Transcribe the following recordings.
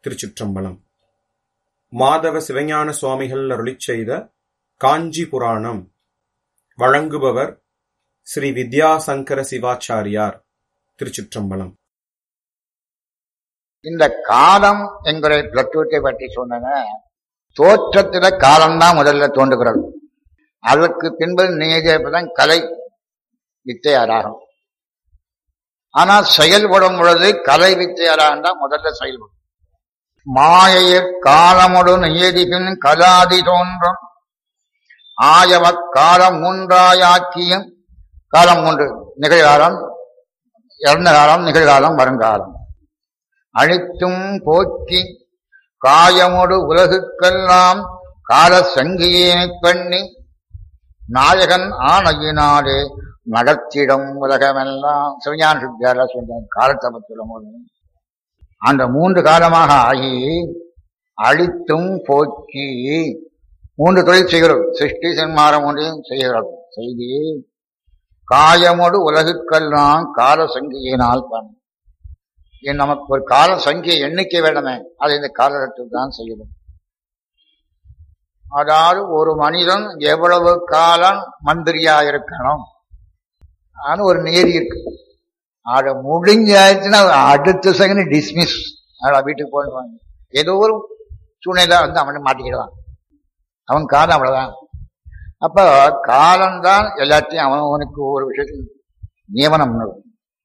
திருச்சிற்றம்பலம் மாதவ சிவஞான சுவாமிகள் அருளிச் செய்த காஞ்சி புராணம் வழங்குபவர் ஸ்ரீ வித்யாசங்கர சிவாச்சாரியார் திருச்சிற்றம்பலம் இந்த காலம் என்கிற தத்துவத்தை பற்றி சொன்னன தோற்றத்தில காலம்தான் முதல்ல தோன்றுகிறது அதற்கு பின்பு நீதிதான் கலை வித்தையாராகும் ஆனால் செயல்படும் பொழுது கலை வித்தையாராக தான் முதல்ல செயல்படும் மாயைய காலமுடு நியதிபின் கலாதி தோன்றும் ஆயவ காலம் மூன்றாயாக்கியும் காலம் மூன்று நிகழ்காலம் இறந்த காலம் நிகழ்காலம் வருங்காலம் அழித்தும் போக்கி காயமோடு உலகுக்கெல்லாம் கால சங்கியினைப் பண்ணி நாயகன் ஆணையினாலே நடத்திடும் உலகமெல்லாம் சிவஞான சுத்தியார சொன்ன காலத்தபத்திலும் அந்த மூன்று காலமாக ஆகி அழித்தும் போக்கி மூன்று தொழில் செய்கிறோம் சிருஷ்டி சன்மாரம் ஒன்றையும் செய்கிறோம் செய்தி காயமோடு உலகுக்கெல்லாம் கால சங்கியினால் பண்ணி இனி நமக்கு ஒரு கால சங்கிய எண்ணிக்கை வேண்டுமே அதை இந்த காலகட்டத்தில் தான் செய்யணும் அதாவது ஒரு மனிதன் எவ்வளவு காலம் மந்திரியா இருக்கணும் ஆனா ஒரு நேரி இருக்கு அதை முடிஞ்சாச்சுன்னா அடுத்த செகண்ட் டிஸ்மிஸ் வீட்டுக்கு போடுவாங்க ஏதோ ஒரு சூழ்நிலை வந்து அவனை மாட்டிக்கிடுவான் அவன் காலம் அவ்வளவுதான் அப்ப காலம்தான் எல்லாத்தையும் அவன் அவனுக்கு ஒரு விஷயத்தில் நியமனம் பண்ணும்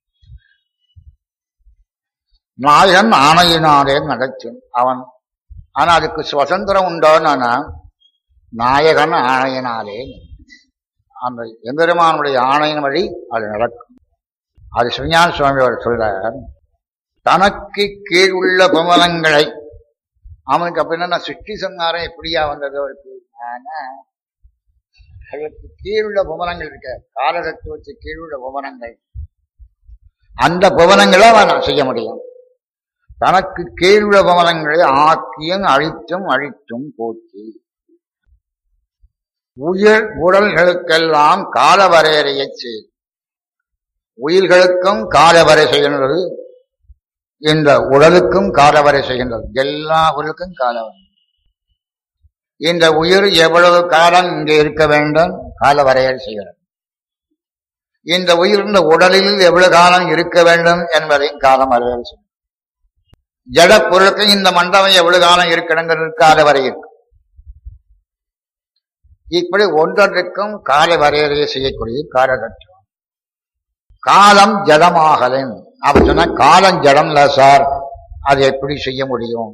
நாயகன் ஆணையினாலே நடத்தும் அவன் ஆனா அதுக்கு சுதந்திரம் உண்டோன்னா நாயகன் ஆணையினாலே அந்த எம்பெருமானுடைய ஆணையின் வழி அது நடக்கும் அது சிவஞான சுவாமி அவர் சொல்றார் தனக்கு கீழ் உள்ள புமலங்களை அவனுக்கு அப்ப என்னன்னா சிருஷ்டி சங்காரம் எப்படியா வந்தது அவருக்கு ஆனா அதற்கு கீழுள்ள புவனங்கள் இருக்க காலதத்துவத்துக்கு கீழுள்ள புவனங்கள் அந்த புவனங்களை அவன் செய்ய முடியும் தனக்கு கீழுள்ள பவனங்களை ஆக்கியும் அழித்தும் அழித்தும் போக்கி உயிர் உடல்களுக்கெல்லாம் கால வரையறையை செய் உயிர்களுக்கும் காலவரை செய்கின்றது இந்த உடலுக்கும் காலவரை செய்கின்றது எல்லா உடலுக்கும் காலவரை இந்த உயிர் எவ்வளவு காலம் இங்கே இருக்க வேண்டும் கால வரையறை செய்கிறது இந்த உயிர் இந்த உடலில் எவ்வளவு காலம் இருக்க வேண்டும் என்பதையும் காலம் வரையறை செய்யும் ஜட பொருளுக்கு இந்த மண்டபம் எவ்வளவு காலம் இருக்கணுங்கிறது கால வரை இருக்கு இப்படி ஒன்றொன்றுக்கும் கால வரையறையை செய்யக்கூடிய காலகட்டம் காலம் ஜடமாகலேன் அப்படி சொன்னா காலம் ஜடம்ல சார் அது எப்படி செய்ய முடியும்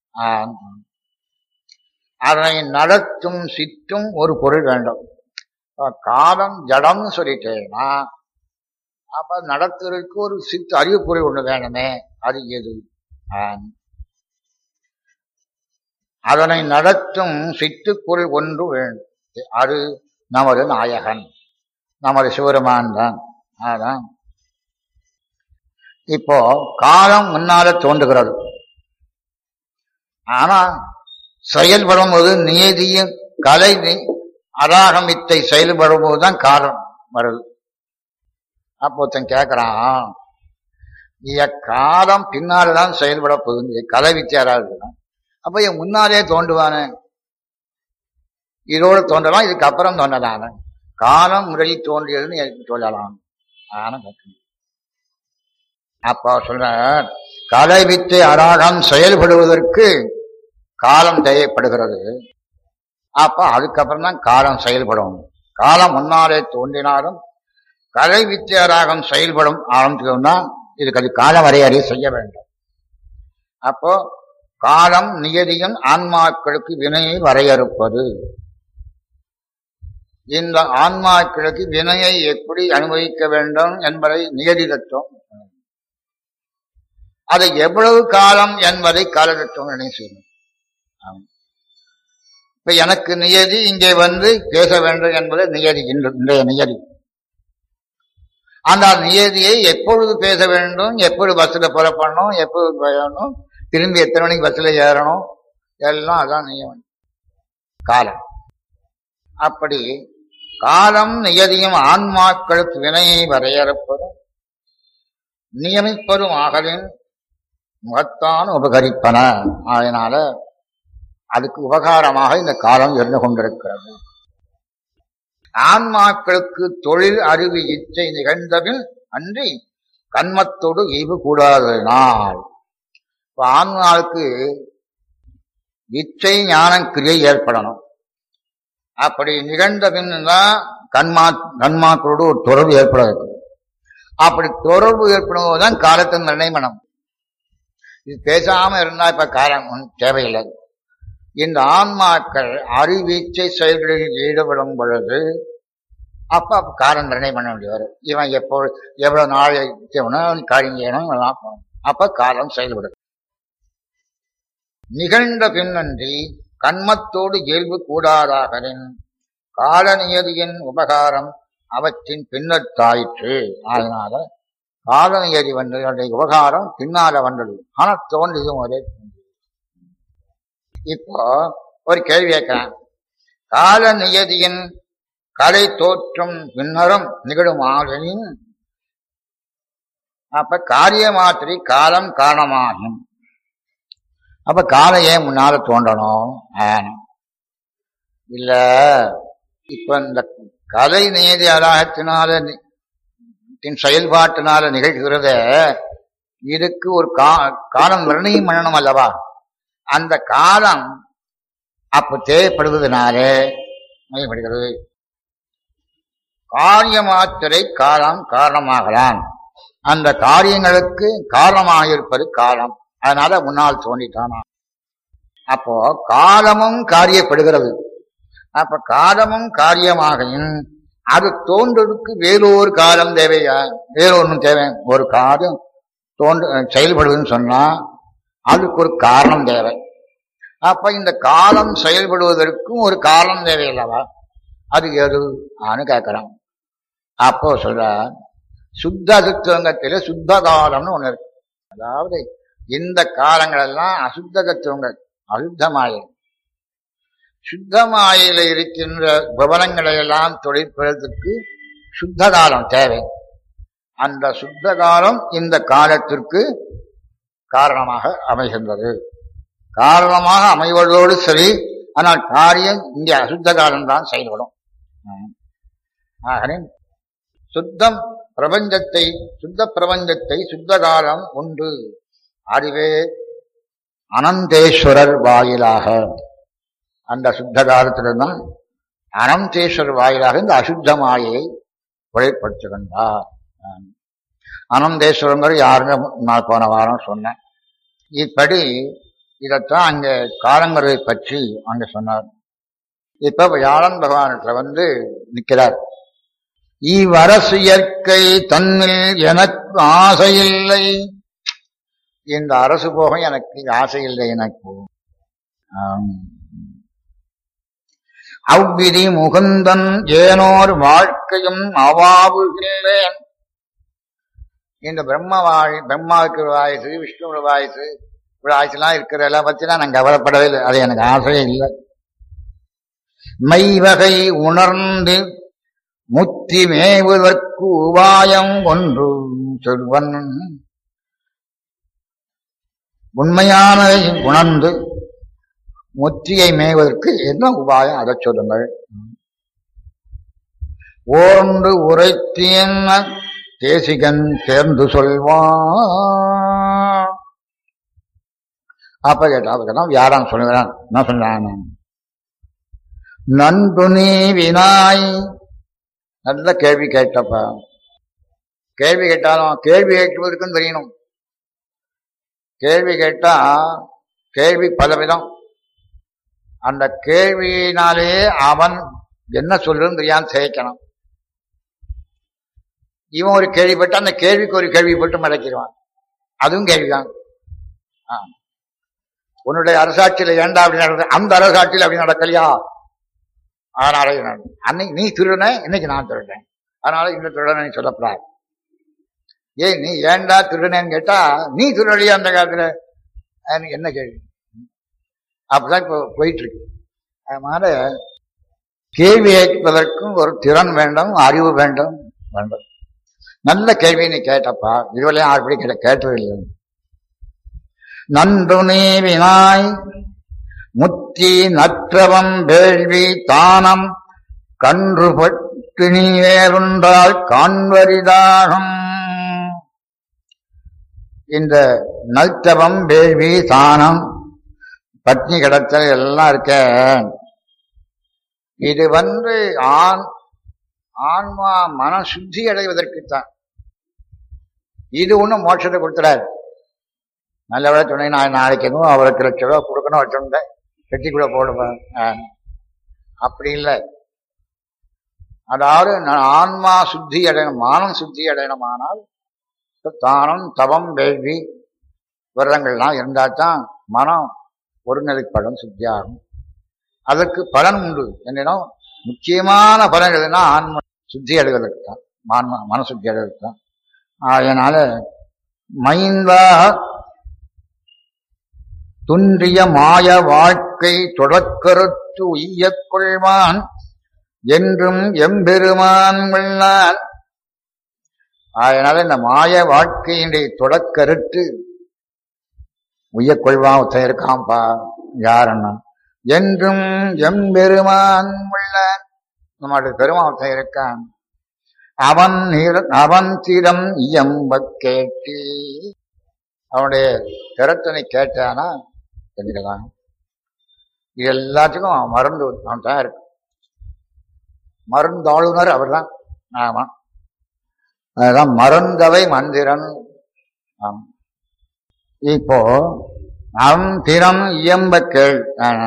அதனை நடத்தும் சித்தும் ஒரு பொருள் வேண்டும் காலம் ஜடம்னு சொல்லிட்டேன்னா அப்ப நடத்துறதுக்கு ஒரு சித்து அறிவு பொருள் ஒண்ணு வேணுமே அது எது அதனை நடத்தும் சித்துக்குள் ஒன்று வேண்டும் அது நமது நாயகன் நமது சிவருமான் தான் அதான் இப்போ காலம் முன்னால தோன்றுகிறது ஆனா செயல்படும் போது நியதியும் கலை அராகமித்தை செயல்படும் போதுதான் காலம் வருது அப்போ ஒருத்தன் கேட்கிறான் காலம் பின்னால்தான் செயல்பட போகுது கலை வித்தியாரா இருக்கலாம் அப்ப என் முன்னாலே தோண்டுவானே இதோடு தோன்றலாம் இதுக்கு அப்புறம் தோன்றலாம் காலம் முறையில் தோன்றியதுன்னு எனக்கு சொல்லலாம் அப்போ சொல்ற கலை வித்தை அராகம் செயல்படுவதற்கு காலம் தேவைப்படுகிறது அப்ப அதுக்கப்புறம் தான் காலம் செயல்படும் காலம் முன்னாலே தோன்றினாலும் கலை வித்தியாராகம் செயல்படும் ஆரம்பிச்சோம்னா இதுக்கு அது கால வரையறை செய்ய வேண்டும் அப்போ காலம் நியதியும் ஆன்மாக்களுக்கு வினையை வரையறுப்பது இந்த ஆன்மாக்களுக்கு வினையை எப்படி அனுபவிக்க வேண்டும் என்பதை நியதி தத்துவம் அது எவ்வளவு காலம் என்பதை காலதத்துவம் நினைவு இப்ப எனக்கு நியதி இங்கே வந்து பேச வேண்டும் என்பது நியதி இன்றைய நியதி அந்த நியதியை எப்பொழுது பேச வேண்டும் எப்பொழுது பஸ்ல புறப்படணும் எப்பொழுது போயணும் திரும்பி எத்தனை மணிக்கு பஸ்ல ஏறணும் எல்லாம் அதான் நியமம் காலம் அப்படி காலம் நியதியும் ஆன்மாக்களுக்கு வினையை வரையறுப்பதும் நியமிப்பதும் ஆகலின் முகத்தான் உபகரிப்பன அதனால அதுக்கு உபகாரமாக இந்த காலம் இருந்து கொண்டிருக்கிறது ஆன்மாக்களுக்கு தொழில் அறிவு இச்சை நிகழ்ந்தபின் அன்றி கண்மத்தோடு ஈவு கூடாதனால் இப்ப ஆன்மாவுக்கு இச்சை ஞானம் கிரியை ஏற்படணும் அப்படி நிகழ்ந்த பின்தான் கண்மா கண்மாக்களோடு ஒரு தொடர்பு ஏற்பட இருக்கும் அப்படி தொடர்பு ஏற்படும் போதுதான் காலத்தை நிர்ணயம் பண்ணணும் இது பேசாம இருந்தா இப்ப காலம் ஒண்ணும் தேவையில்லை இந்த ஆன்மாக்கள் அறிவீச்சை செயல்களில் ஈடுபடும் பொழுது அப்ப அப்ப காலம் நிர்ணயம் பண்ண வேண்டியவர் இவன் எப்போ எவ்வளவு நாள் அவன் காரியம் செய்யணும் எல்லாம் பண்ணணும். அப்ப காலம் செயல்படும் நிகழ்ந்த பின்னன்றி கண்மத்தோடு இயல்பு கூடாதாகலின் கால நியதியின் உபகாரம் அவற்றின் பின்னத்தாயிற்று அதனால கால நியதி வந்தது உபகாரம் பின்னால வந்தது ஆனா தோன்றியதும் ஒரே இப்போ ஒரு கேள்வி கேட்கிறேன் கால நியதியின் கலை தோற்றம் பின்னரும் நிகழும் ஆதலின் அப்ப காரியமாத்திரை காலம் காரணமாகும் அப்ப காலம் ஏன் முன்னால தோன்றணும் ஆனும். இல்ல இப்ப இந்த கலை நியதி அலாகத்தினால நி- தின் செயல்பாட்டினால நிகழ்கிறத இதுக்கு ஒரு கா- காலம் நிர்ணயம் பண்ணணும் அல்லவா அந்த காலம் அப்ப தேவைப்படுவதனாலே நடைபெறுகிறது காரியமாத்திரை காலம் காரணமாகலாம் அந்த காரியங்களுக்கு காரணமாக இருப்பது காலம் அதனால முன்னால் தோன்றிட்டானா அப்போ காலமும் காரியப்படுகிறது அப்ப காலமும் காரியமாகையும் அது தோன்றதுக்கு வேறொரு காலம் தேவையா வேறொன்னும் தேவை ஒரு காலம் தோன்று செயல்படுதுன்னு சொன்னா அதுக்கு ஒரு காரணம் தேவை அப்ப இந்த காலம் செயல்படுவதற்கும் ஒரு காரணம் தேவையில்லவா அது எது ஆன்னு கேட்கிறோம் அப்போ சொல்ற சுத்த தத்துவங்கத்தில சுத்த காலம்னு ஒண்ணு இருக்கு அதாவது இந்த காலங்கள் எல்லாம் அசுத்த தத்துவங்கள் அசுத்தமாயை சுத்தமாயில இருக்கின்ற விவரங்களை எல்லாம் தொழிற்பதற்கு சுத்த காலம் தேவை அந்த சுத்த காலம் இந்த காலத்திற்கு காரணமாக அமைகின்றது காரணமாக அமைவதோடு சரி ஆனால் காரியம் இங்கே அசுத்த காலம்தான் செயல்படும் ஆம். ஆகவே சுத்தம் பிரபஞ்சத்தை சுத்த பிரபஞ்சத்தை சுத்த காலம் உண்டு அறிவே அனந்தேஸ்வரர் வாயிலாக அந்த சுத்த காலத்தில்தான் அனந்தேஸ்வரர் வாயிலாக இந்த அசுத்த மாயை வெளிப்படுத்துகின்றார் ஆம். அனந்தேஸ்வரங்கிற யாருன்னு நான் போன வாரம் சொன்னேன் இப்படி இதைத்தான் அங்க காலங்கரை பற்றி அங்க சொன்னார் இப்ப வியாழன் பகவானத்துல வந்து நிக்கிறார் இவ்வரசு இயற்கை தன்னில் எனக்கு ஆசையில்லை இந்த அரசு போக எனக்கு ஆசை இல்லை எனக்கு ஆம். அவ்விதி முகுந்தன் ஏனோர் வாழ்க்கையும் அவாவுகின்றேன் இந்த பிரம்ம வாழ் பிரம்மாவுக்கு ஒரு வாயசு விஷ்ணுவோட வாயசு ஒரு ஆயுசுலாம் இருக்கிற எல்லாம் பத்திலாம் நான் கவலைப்படவே இல்லை அது எனக்கு ஆசையே இல்லை மெய்வகை உணர்ந்து முத்தி மேவுவதற்கு உபாயம் ஒன்று சொல்வன் உண்மையானதை உணர்ந்து முத்தியை மேய்வதற்கு என்ன உபாயம் அதை சொல்லுங்கள் ஓர்ந்து உரைத்தியன் தேசிகன் தேர்ந்து சொல்வான் அப்ப கேட்டா அப்ப கேட்டா யாரான் சொல்லுகிறான் என்ன சொல்றான் நன்று நீ வினாய் நல்ல கேள்வி கேட்டப்பா கேள்வி கேட்டாலும் கேள்வி கேட்பதற்கும் தெரியணும் கேள்வி கேட்டா கேள்வி பலவிதம் அந்த கேள்வியினாலே அவன் என்ன சொல்றதுன்னு தெரியாம சேர்க்கணும் இவன் ஒரு கேள்விப்பட்டு அந்த கேள்விக்கு ஒரு கேள்விப்பட்டு மடக்கிடுவான் அதுவும் கேள்விதான் ஆ. உன்னுடைய அரசாட்சியில ஏண்டா அப்படி நடக்குது அந்த அரசாட்சியில் அப்படி நடக்கலையா அதனால இது நடக்குது. அன்னைக்கு நீ திருடன இன்னைக்கு நான் திருடேன் அதனால இந்த திருடனை நீ சொல்லப்படாது ஏய் நீ ஏன்டா திருடனேன்னு கேட்டா நீ திருடலையா அந்த காலத்துல எனக்கு என்ன கேள்வி அப்படிதான் இப்போ போயிட்டு இருக்கு அதனால கேள்வி கேட்பதற்கும் ஒரு திறன் வேண்டும் அறிவு வேண்டும் வேண்டும் நல்ல கேள்வி நீ கேட்டப்பா இதுவரையும் ஆறுபடி கேட்ட கேட்டது இல்லை நன்று நீவினாய் முத்தி நற்றவம் வேள்வி தானம் கன்று பட்டு நீ வேறுண்டால் காண்பரிதாகும் இந்த நல்தவம் வேள்வி தானம் பட்னி கிடத்தல் எல்லாம் இருக்க இது வந்து ஆண் ஆன்மா மன சுத்தி அடைவதற்குத்தான் இது ஒண்ணும் மோட்சத்தை கொடுத்துறாரு நல்ல துணை நான் நாளைக்கு எதுவும் அவருக்கு லட்ச ரூபா கொடுக்கணும் வச்சிருந்தேன் கெட்டிக்குள்ள போடுவேன் அப்படி இல்லை அதாவது நான் ஆன்மா சுத்தி அடையணும் மானம் சுத்தி அடையணுமானால் தானம் தவம் வேள்வி விரதங்கள்லாம் இருந்தால் தான் மனம் ஒருநிலைப்படும் சுத்தியாகும் அதற்கு பலன் உண்டு என்னன்னா முக்கியமான பலன் எதுனா ஆன்ம சுத்தி அடைவதற்கு தான் ஆன்ம மன சுத்தி அடைவதற்கு தான் அதனால மைந்தா துன்றிய மாய வாழ்க்கை தொடக்கருத்து உய்யக் கொள்வான் என்றும் எம்பெருமான் உள்ளான் அதனால இந்த மாய வாழ்க்கையினுடைய தொடக்கருத்து உய்யக் கொள்வான் ஒருத்தன் இருக்கான்பா யாருன்னா என்றும் எம்பெருமான் உள்ளான் நம்முடைய பெருமான் ஒருத்தன் இருக்கான் அவன் அவன் திறம் இயம்ப கேட்டி அவனுடைய திறத்தனை கேட்டானா தெரிஞ்சுக்கலாம் இது எல்லாத்துக்கும் அவன் மருந்து அவன் தான் இருக்கு மருந்தாளுநர் அவர் தான் ஆமா அதுதான் மருந்தவை மந்திரன் ஆம் இப்போ அவன் திறம் இயம்ப கேள்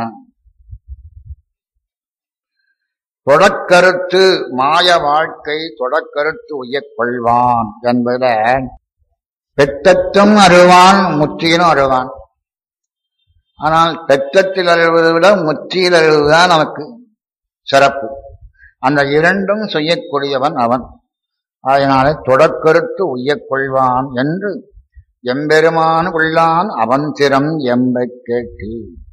தொடக்கருத்து மாய வாழ்க்கை தொடக்கருத்து உயக் கொள்வான் என்பத பெற்றத்தும் அருவான் முற்றியிலும் அருவான் ஆனால் பெற்றத்தில் அழுவதை விட முற்றியில் அழுவதுதான் நமக்கு சிறப்பு அந்த இரண்டும் செய்யக்கூடியவன் அவன் அதனால தொடக்கருத்து உய்யக் கொள்வான் என்று எம்பெருமான் உள்ளான் அவன் திறம் எம்ப கேட்டி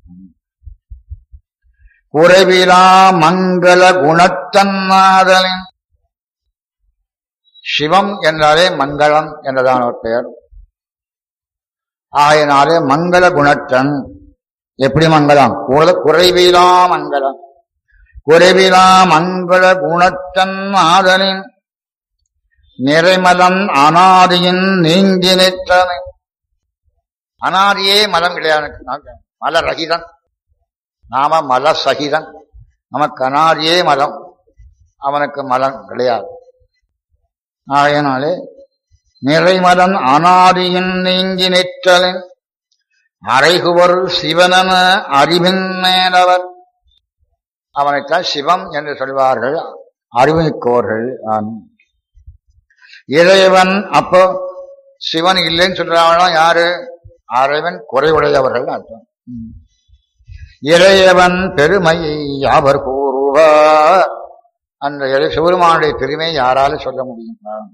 குறைவிலா மங்கள குணத்தன்னாதலின் சிவம் என்றாலே மங்களம் என்றதான ஒரு பெயர் ஆயினாலே மங்கள குணத்தன் எப்படி மங்களம் குறைவிலா மங்களம் குறைவிலா மங்கள குணத்தன் ஆதலின் நிறைமலம் அனாதியின் நீங்கி நிற்றனை அனாதியே மலம் கிடையாது மல ரகிதன் நாம மல சகிதன் நமக்கு அனாதியே மலம் அவனுக்கு மலம் கிடையாது ஆகையினாலே நிறைமலன் அனாதியின் நீங்கி நிற்றலின் அறைகுவர் சிவனன அறிவின் மேலவர் அவனைத்தான் சிவம் என்று சொல்வார்கள் அறிவிக்கோர்கள் இறைவன் அப்போ சிவன் இல்லைன்னு சொல்றாங்கன்னா யாரு அறைவன் குறைவுடையவர்கள் அர்த்தம் இறையவன் பெருமையை யாவர் கூறுவார் அந்த சிவருமானுடைய பெருமை யாராலும் சொல்ல முடியும்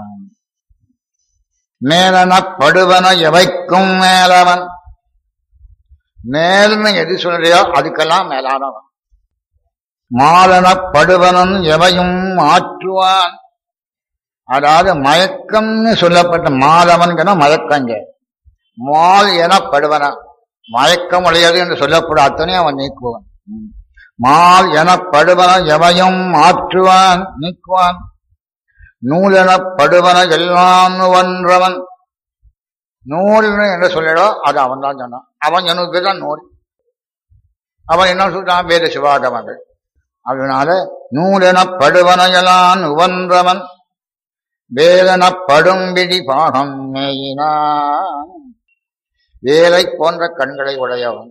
மேலனப்படுவன எவைக்கும் மேலவன் மேல்னு எது சொல்றியோ அதுக்கெல்லாம் மேலானவன் மாலனப்படுவனன் எவையும் மாற்றுவான் அதாவது மயக்கம்னு சொல்லப்பட்ட மாலவன்கிற மயக்கங்க மால் எனப்படுவன மயக்கம் உடையது என்று சொல்லப்படும் அத்தனை அவன் நீக்குவான் மால் எனப்படுவன எவையும் மாற்றுவான் நீக்குவான் நூல் எனப்படுவன எல்லாம் ஒன்றவன் நூல்னு என்ன சொல்லிடோ அது அவன் தான் சொன்னான் அவன் எனக்கு தான் நூல் அவன் என்ன சொல்றான் வேத சிவாகமங்கள் அதனால நூல் எனப்படுவனையெல்லாம் உவன்றவன் வேதனப்படும் விடி பாகம் மேயினான் வேலை போன்ற கண்களை உடையவன்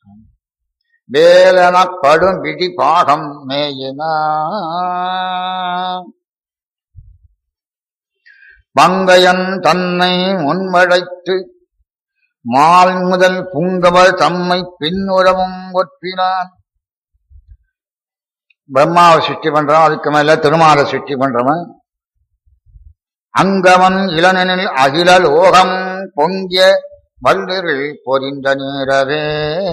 வேலனப்படும் விடி பாகம் மேயினான் பங்கையன் தன்னை முன்வடைத்து மால் முதல் புங்கவர் தம்மை பின்னுறவும் ஒற்றினான் பிரம்மாவை சிருஷ்டி பண்றான் அதுக்கு மேல திருமாலை சிருஷ்டி பண்றவன் அங்கவன் இளனில் அகில லோகம் பொங்கிய வல்லிரில் பொறிந்த நீரவே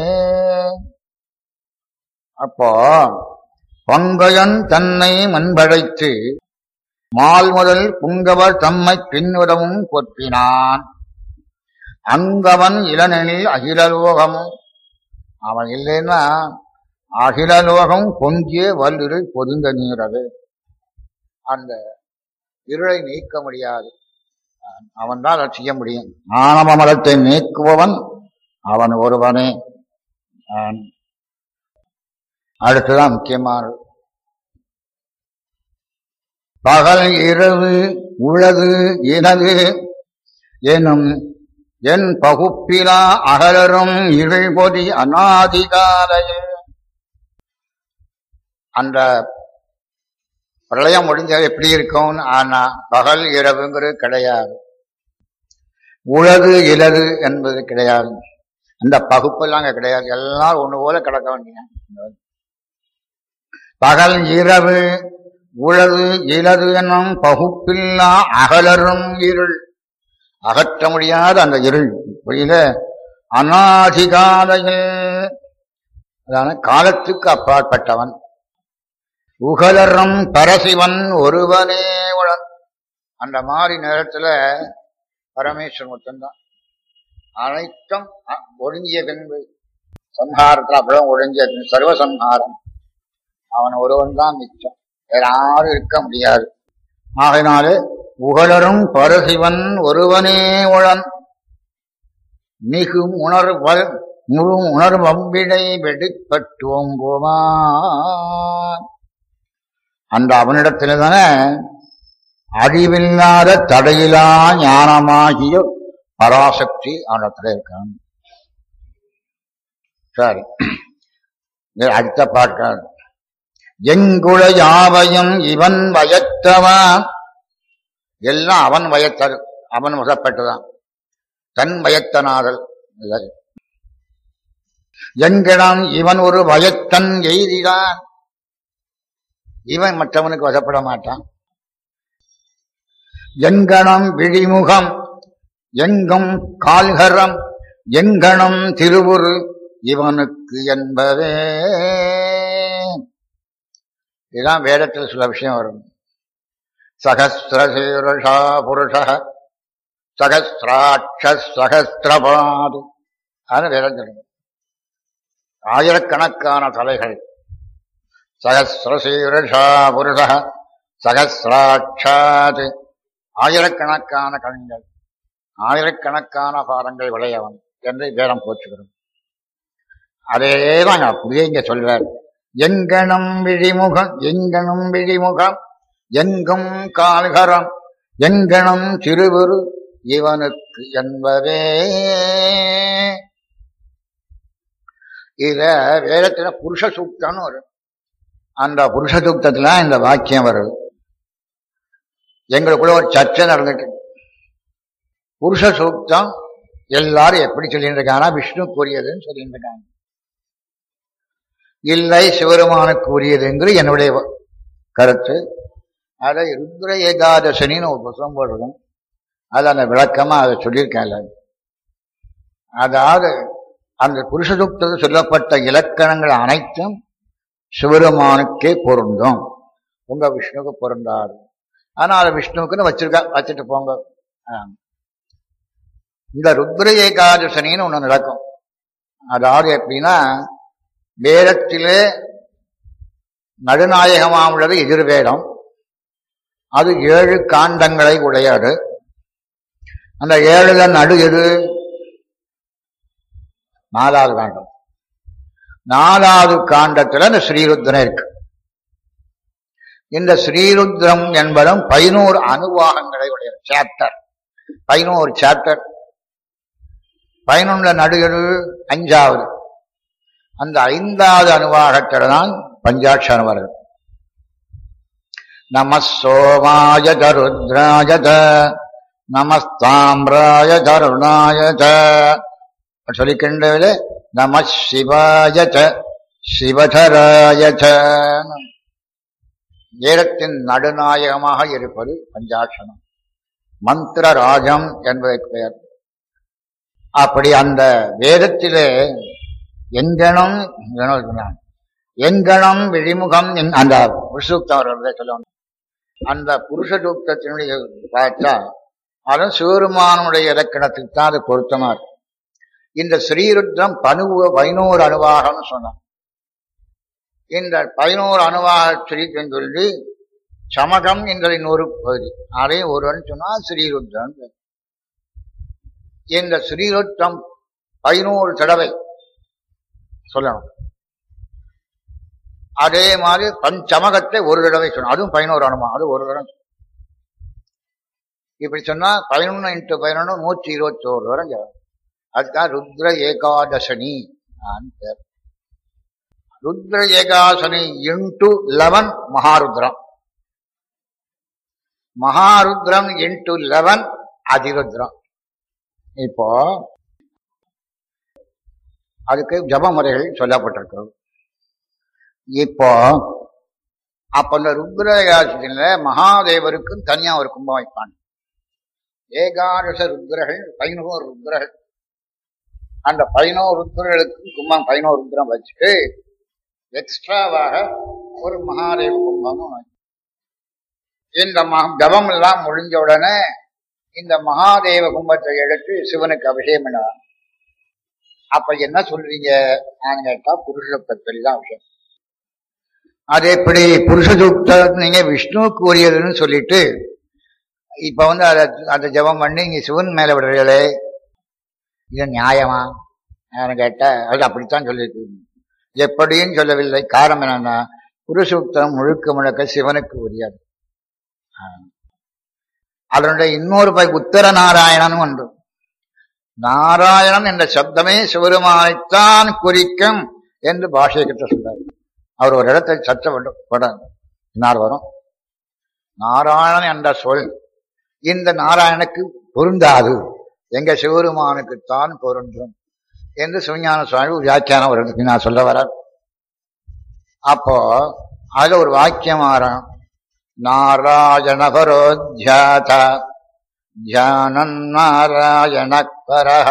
அப்போ பங்கையன் தன்னை முன்படைத்து மால் முதல் புங்கவர் தம்மை பின்னுறவும் கொற்றினான் அங்கவன் இளனெனில் அகிலலோகமும் அவன் இல்லைன்னா அகிலலோகம் பொங்கிய வல்லிருள் பொதிந்த நீரது அந்த இருளை நீக்க முடியாது அவன் தான் அதை செய்ய முடியும் ஆணவ மலத்தை நீக்குபவன் அவன் ஒருவனே ஆம். அடுத்ததான் முக்கியமானது பகல் இரவு உளது இனது எனும் என் பகுப்பிலா அகலரும் இழிபொதி அநாதிகாலையில் அந்த பிரளயம் முடிஞ்ச எப்படி இருக்கும் ஆனா பகல் இரவுங்கிறது கிடையாது உளது இலது என்பது கிடையாது அந்த பகுப்பெல்லாம் அங்க கிடையாது எல்லாம் ஒண்ணு போல கிடக்க வேண்டிய பகல் இரவு உளது இலது என்னும் பகுப்பில்லா அகலரும் இருள் அகற்ற முடியாத அந்த இருள் புரியல அநாதிகாலையில் அதான காலத்துக்கு அப்பாற்பட்டவன் உகலரும் பரசிவன் ஒருவனே உளன் அந்த மாதிரி நேரத்துல பரமேஸ்வரன் மட்டும்தான் அனைத்தும் அ- ஒடுங்கிய பின்பு சம்ஹாரத்துல அப்புறம் ஒடுங்கிய பின்பு சர்வசம்ஹாரம் அவன் ஒருவன் தான் மிச்சம் வேற யாரும் இருக்க முடியாது ஆகையினாலே உகலரும் பரசிவன் ஒருவனே உளன் மிகும் உணர்வல் முழு உணர்வம்பிடை வெடிப்பட்டுவோங்குமா அந்த அவனிடத்திலே தானே அழிவில்லாத தடையிலா ஞானமாகிய பராசக்தி அவனிடத்துல இருக்கான் சரி இது அடுத்த பாட்டு எங்குள யாவையும் இவன் வயத்தவன் எல்லாம் அவன் வயத்தல் அவன் வசப்பட்டுதான் தன் வயத்தனாதல் இது. எங்கிடம் இவன் ஒரு வயத்தன் எய்திதான் இவன் மற்றவனுக்கு வசப்பட மாட்டான் எங்கனம் விழிமுகம் எங்கும் கால்கரம் எங்கனம் திருவுரு இவனுக்கு என்பதே இதுதான் வேதத்தில் சில விஷயம் வரும் சகசிரசீருஷா புருஷ சகசிராட்ச சகசிரபாது அது வேதம் சொல்லும் ஆயிரக்கணக்கான தலைகள் சகசிரசீருஷா புருஷ சகசிராட்சாது ஆயிரக்கணக்கான கண்கள் ஆயிரக்கணக்கான பாதங்கள் உடையவன் என்று வேதம் போற்றுகிறோம் அதேதான் அப்படியே இங்க சொல்றார் எங்கனும் விழிமுகம் எங்கனும் விழிமுகம் எங்கும் கால்கரம் எங்கனும் திருவுரு இவனுக்கு என்பதே இத வேதத்துல புருஷ சூக்தம்னு வரும் அந்த புருஷ சூக்தத்துல இந்த வாக்கியம் வருது எங்களுக்குள்ள ஒரு சர்ச்சை நடந்துட்டு இருக்கு. புருஷ சூக்தம் எல்லாரும் எப்படி சொல்லிட்டு இருக்காங்கன்னா விஷ்ணு கூறியதுன்னு சொல்லிட்டு இருக்காங்க இல்லை சிவருமானுக்கு கூறியதுங்கிறது என்னுடைய கருத்து அதை ருத்ர ஏகாதசனின்னு ஒரு புத்தகம் போடுறோம் அது அந்த விளக்கமா அதை சொல்லியிருக்கேன்ல அதாவது அந்த புருஷ சூக்தத்தில் சொல்லப்பட்ட இலக்கணங்கள் அனைத்தும் சிவருமானுக்கே பொருந்தும் உங்க விஷ்ணுவுக்கு பொருந்தாது ஆனா அதை விஷ்ணுவுக்குன்னு வச்சிருக்கா வச்சுட்டு போங்க ஆ. இந்த ருத்ர ஏகாதசனின்னு ஒண்ணு நடக்கும் அதாவது எப்படின்னா வேதத்திலே நடுநாயகமாக உள்ளது எதிர்வேதம் அது ஏழு காண்டங்களை உடையது அந்த ஏழுல நடு எது நாலாவது காண்டம் நாலாவது காண்டத்துல இந்த ஸ்ரீருத்ரன் இருக்கு இந்த ஸ்ரீருத்ரம் என்பதும் பதினோரு அனுவாகங்களை உடைய சாப்டர் பதினோரு சாப்டர் பதினொன்றுல நடு எது அஞ்சாவது அந்த ஐந்தாவது அனுவாகத்தில் தான் பஞ்சாட்சரம் வருது நம சோமாய தருத்ராய த நமஸ்தாம்பிராய தருணாய த சொல்லிக்கின்றதில் நம சிவாய ச சிவதராய ச வேதத்தின் நடுநாயகமாக இருப்பது பஞ்சாட்சரம் மந்திரராஜம் என்பதற்கு பெயர் அப்படி அந்த வேதத்திலே எங்கனும் எங்கனம் விழிமுகம் என்- அந்த புருஷூக்தம் அவர்கள் சொல்லணும் அந்த புருஷ சூக்தத்தினுடைய பார்த்தா அதுவும் சிவருமானுடைய இலக்கணத்துக்கு தான் அது பொருத்தமா இருக்கு இந்த ஸ்ரீருத்ரம் பனு பதினோரு அணுவாகம்னு சொன்னான் இந்த பதினோரு அணுவாக ஸ்ரீருத்ரம் சொல்லி சமகம் என்றதின் ஒரு பகுதி அதையும் ஒருவன் சொன்னா ஸ்ரீருத்ரன் இந்த ஸ்ரீருத்ரம் பதினோரு தடவை சொல்லணும் அதே மாதிரி பஞ்சமகத்தை ஒரு தடவை சொல்லணும் அதுவும் பதினோரு அணுமா அது ஒரு தடவை இப்படி சொன்னா பதினொன்னு இன்ட்டு பதினொன்னு நூற்றி இருபத்தி ஓரு வரை சொல்லணும். அதுதான் ருத்ர ஏகாதசனி பேர் Rudra Ekasani into eleven Maharudram Maharudram into eleven Athirudram இப்போ அதுக்கு ஜப முறைகள் சொல்லப்பட்டிருக்கிறது இப்போ அப்ப இந்த ருத்ர ஏகாதசியில மகாதேவருக்கும் தனியா ஒரு கும்பம் வைப்பாங்க ஏகாதச ருத்ரர்கள் பதினோரு ருத்ரர்கள் அந்த பதினோரு ருத்ரர்களுக்கும் கும்பம் பதினோரு ருத்ரம் வச்சுட்டு எக்ஸ்ட்ராவாக ஒரு மகாதேவ கும்பமும் வைப்பாங்க. இந்த மக- ஜபம் எல்லாம் முடிஞ்ச உடனே இந்த மகாதேவ கும்பத்தை எடுத்து சிவனுக்கு அபிஷேகம் பண்ணுவாங்க அப்ப என்ன சொல்றீங்க நான் கேட்டா புருஷத்தை தான் விஷயம் அது எப்படி புருஷ சூக்தம் நீங்க விஷ்ணுவுக்கு உரியதுன்னு சொல்லிட்டு இப்ப வந்து அதை அதை ஜெபம் பண்ணி இங்க சிவன் மேல விடுறீங்களே இது நியாயமா நான் கேட்டா அது அப்படித்தான் சொல்லியிருக்கு எப்படின்னு சொல்லவில்லை காரணம் என்னன்னா புருஷூக்தம் முழுக்க முழுக்க சிவனுக்கு உரியது ஆ. அதனுடைய இன்னொரு பை உத்தர நாராயணன் ஒன்று நாராயணன் என்ற சப்தமே சிவருமானைத்தான் குறிக்கும் என்று பாஷை கிட்ட சொல்றார் அவர் ஒரு இடத்தை சர்ச்சை பண்ண பின்னார் வரும் நாராயணன் என்ற சொல் இந்த நாராயணுக்கு பொருந்தாது எங்க சிவருமானுக்குத்தான் பொருந்தும் என்று சிவஞான சுவாமி ஒரு வியாக்கியானம் ஒரு இடத்துக்கு நான் சொல்ல வர அப்போ அதுல ஒரு வாக்கியம் ஆறாம் நாராயண பரோத்யாத தியானம் நாராயண பரஹ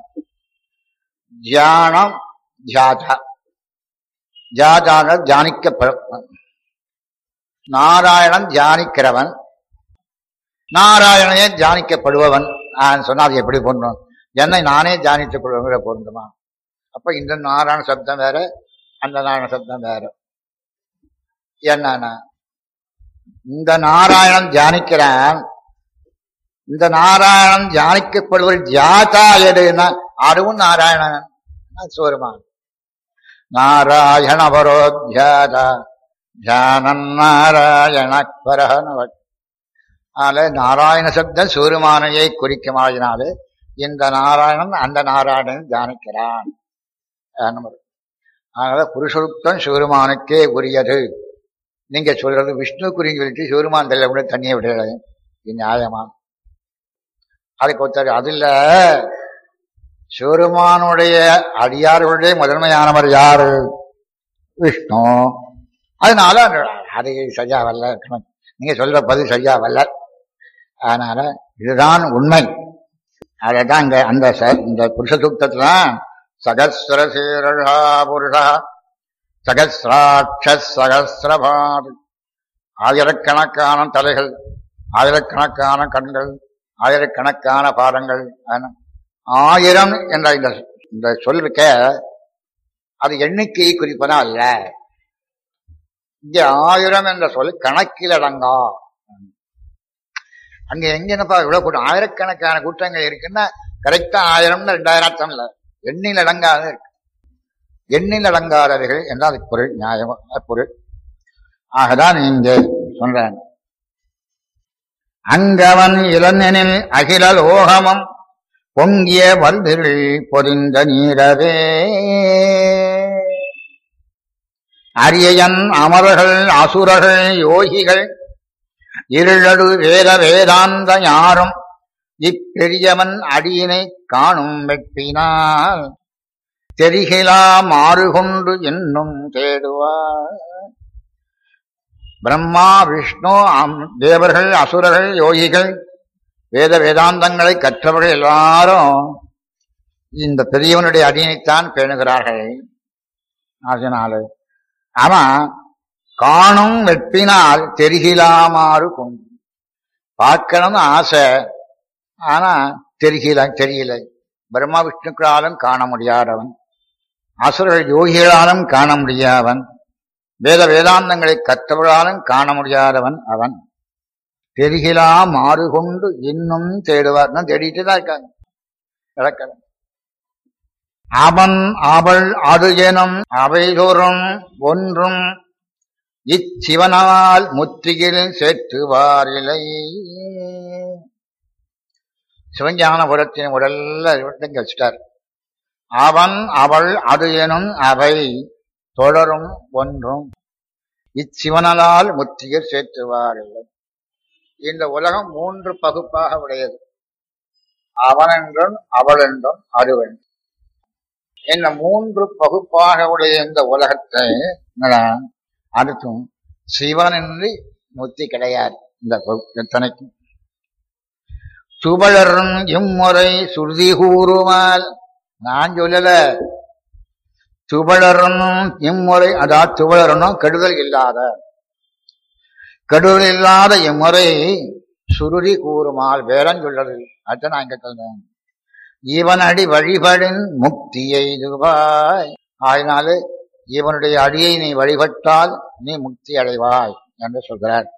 தியானம் தியாதா தியாதாக தியானிக்கப்ப நாராயணன் தியானிக்கிறவன் நாராயணனே தியானிக்கப்படுபவன் நான் சொன்னா அது எப்படி பொருந்தும் என்னை நானே தியானித்துக் கொள்வங்கிற பொருந்துமா அப்ப இந்த நாராயண சப்தம் வேற அந்த நாராயண சப்தம் வேற என்னன்னா இந்த நாராயணன் தியானிக்கிறான் இந்த நாராயணன் தியானிக்கப்படுவது ஜாதா எதுன்னா அதுவும் நாராயணன் சோருமான் நாராயண பரோத்யாத தியானம் நாராயண பரஹனவட் அதனால நாராயண சப்தம் சூரியமானையை குறிக்குமாயினாலே இந்த நாராயணன் அந்த நாராயணன் தியானிக்கிறான் அஹ் அதனால புருஷருத்தம் சிவருமானுக்கே உரியது நீங்க சொல்றது விஷ்ணு குறிஞ்சு சொல்லிட்டு சிவருமான் தெரியல கூட தண்ணியை விடல இது நியாயமா அதுக்கு ஒருத்தர் அதுல சிவருமானுடைய அடியார்களுடைய முதன்மையானவர் யாரு விஷ்ணு அதனால அந்த- அது சரியா வரல நீங்க சொல்ற பதில் சரியா வரல அதனால இதுதான் உண்மை அதான் இங்க அந்த ச- இந்த புருஷ சூக்தத்துல சகசிர சீரழா புருஷா சகசிராட்ச சகசிரபாது ஆயிரக்கணக்கான தலைகள் ஆயிரக்கணக்கான கண்கள் ஆயிரக்கணக்கான பாதங்கள் ஆன- ஆயிரம் என்ற இந்த இந்த சொல் இருக்க அது எண்ணிக்கையை குறிப்பதா அல்ல இங்க ஆயிரம் என்ற சொல் கணக்கில் அடங்கா அங்க எங்க என்னப்பா இவ்வளவு கூட்டம் ஆயிரக்கணக்கான கூட்டங்கள் இருக்குன்னா கரெக்டா ஆயிரம்னு ரெண்டாயிரம் அர்த்தம் இல்ல எண்ணில் அடங்காத இருக்கு எண்ணில் அடங்காதவர்கள் என்றால் அதுக்கு பொருள் நியாயம் பொருள் ஆகதான் இங்கே சொல்றேன் அங்கவன் இளநெனில் அகில லோகமும் பொங்கிய வல்திருள் பொறிந்த நீரவே அரியன் அமரர்கள் அசுரர்கள் யோகிகள் இருளடு வேத வேதாந்த யாரும் இப்பெரியவன் அடியினை காணும் வெட்டினால் தெரிகிலா மாறுகொண்டு என்னும் தேடுவார் பிரம்மா விஷ்ணு அம்- தேவர்கள் அசுரர்கள் யோகிகள் வேத வேதாந்தங்களை கற்றவர்கள் எல்லாரும் இந்த பெரியவனுடைய அடியினைத்தான் பேணுகிறார்கள் அதனால அவன் காணும் வெட்டினால் தெரிகிலாமாறு கொண்டு பார்க்கணும்னு ஆசை ஆனா தெரியல தெரியல பிரம்மா விஷ்ணுக்களாலும் காண முடியாதவன் அசுரர்கள் யோகிகளாலும் காண முடியாதவன் வேத வேதாந்தங்களை கற்றவர்களாலும் காண முடியாதவன் அவன் தெரிகிலா மாறு கொண்டு இன்னும் தேடுவார் தேடிட்டு தான் இருக்காங்க நடக்கல அவன் அவள் அது எனும் அவைதோறும் ஒன்றும் இச்சிவனால் முத்தியில் சேற்றுவாரில்லை சிவஞானபுரத்தின் உடல்ல இங்க வச்சுட்டார் அவன் அவள் அது எனும் அவை தொடரும் ஒன்றும் இச்சிவனலால் முத்தியில் சேற்றுவாரில்லை இந்த உலகம் மூன்று பகுப்பாக உடையது அவன் என்றும் அவள் என்றும் அதுவன் இந்த மூன்று பகுப்பாக உடைய இந்த உலகத்தை அடுத்தும் சிவன் என்று முத்தி கிடையாது இந்த எத்தனைக்கும் சுபழரும் இம்முறை சுருதி கூறுமால் நான் சொல்லல துபழரும் இம்முறை அதாவது துபழரனும் கெடுதல் இல்லாத கெடுதல் இல்லாத இம்முறை சுருதி கூறுமால் வேறன் சொல்லது அதான் நான் இங்க சொல்றேன் இவனடி வழிபடின் முக்தி எய்துவாய் ஆயினாலே இவனுடைய அடியை நீ வழிபட்டால் நீ முக்தி அடைவாய் என்று சொல்கிறார்